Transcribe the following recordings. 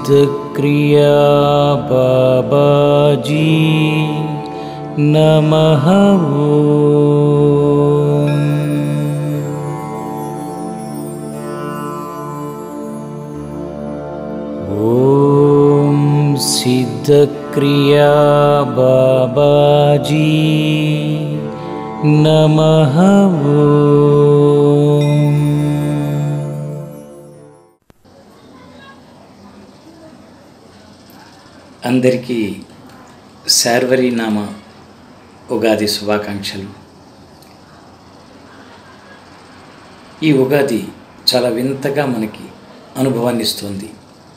सिद्धक्रिया बाबाजी नमः ॐ सिद्धक्रिया बाबाजी नमः అందరికీ శార్వరి నామ ఉగాది శుభాకాంక్షలు ఈ ఉగాది చాలా వింతగా మనకి అనుభవాన్ని ఇస్తుంది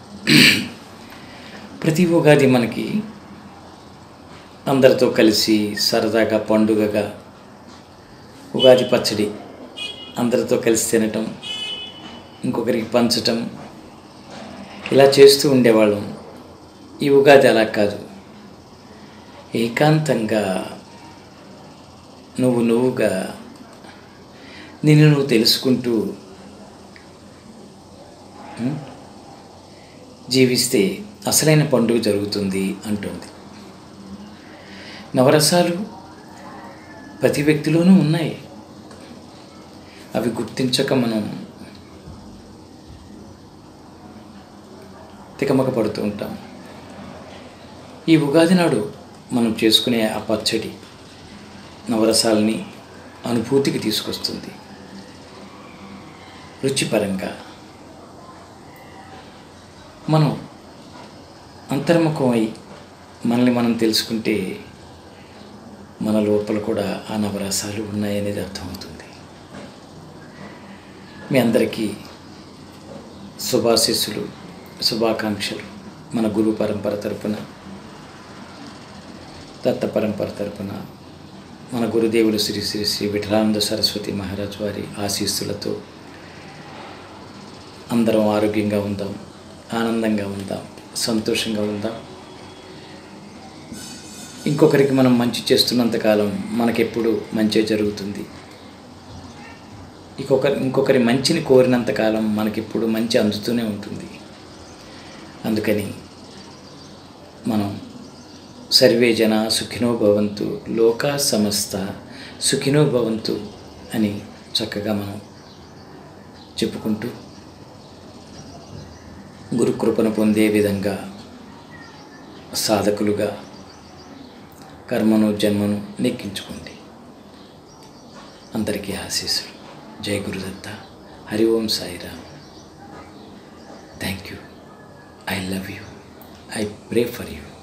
ప్రతి ఉగాది మనకి అందరితో కలిసి సరదాగా పండుగగా ఉగాది పచ్చడి అందరితో కలిసి తినటం ఇంకొకరికి పంచటం ఇలా చేస్తూ ఉండేవాళ్ళం ఈ ఉగాది అలా కాదు ఏకాంతంగా నువ్వు నువ్వుగా నిన్ను నువ్వు తెలుసుకుంటూ ఉం, జీవిస్తే అసలైన పండుగ జరుగుతుంది అంటుంది నవరసాలు ప్రతి వ్యక్తిలోనూ ఉన్నాయి అవి గుర్తించక మనం తికమక పడుతూ ఉంటాం ఈ ఉగాది నాడు మనం చేసుకునే ఆ పచ్చడి నవరసాలని అనుభూతికి తీసుకొస్తుంది రుచిపరంగా మనం అంతర్ముఖమై మనల్ని మనం తెలుసుకుంటే మన లోపల కూడా ఆ నవరసాలు ఉన్నాయనేది అర్థమవుతుంది మీ అందరికీ శుభాశీస్సులు శుభాకాంక్షలు మన గురు పరంపర తరపున దత్త పరంపర తరపున మన గురుదేవులు శ్రీ శ్రీ శ్రీ విఠలానంద సరస్వతి మహారాజ్ వారి ఆశీస్సులతో అందరం ఆరోగ్యంగా ఉందాం ఆనందంగా ఉందాం సంతోషంగా ఉందాం ఇంకొకరికి మనం మంచి చేస్తున్నంతకాలం మనకెప్పుడు మంచి జరుగుతుంది ఇంకొకరి ఇంకొకరి మంచిని కోరినంతకాలం మనకెప్పుడు మంచి అందుతూనే ఉంటుంది అందుకని మనం సర్వే జన సుఖినో భవంతు లోకా సమస్త సుఖినో భవంతు అని చక్కగా మనం చెప్పుకుంటూ గురుకృపను పొందే విధంగా సాధకులుగా కర్మను జన్మను నెక్కించుకోండి అందరికీ ఆశీస్సులు జై Gurudatta Hari Om Sairam thank you I love you I pray for you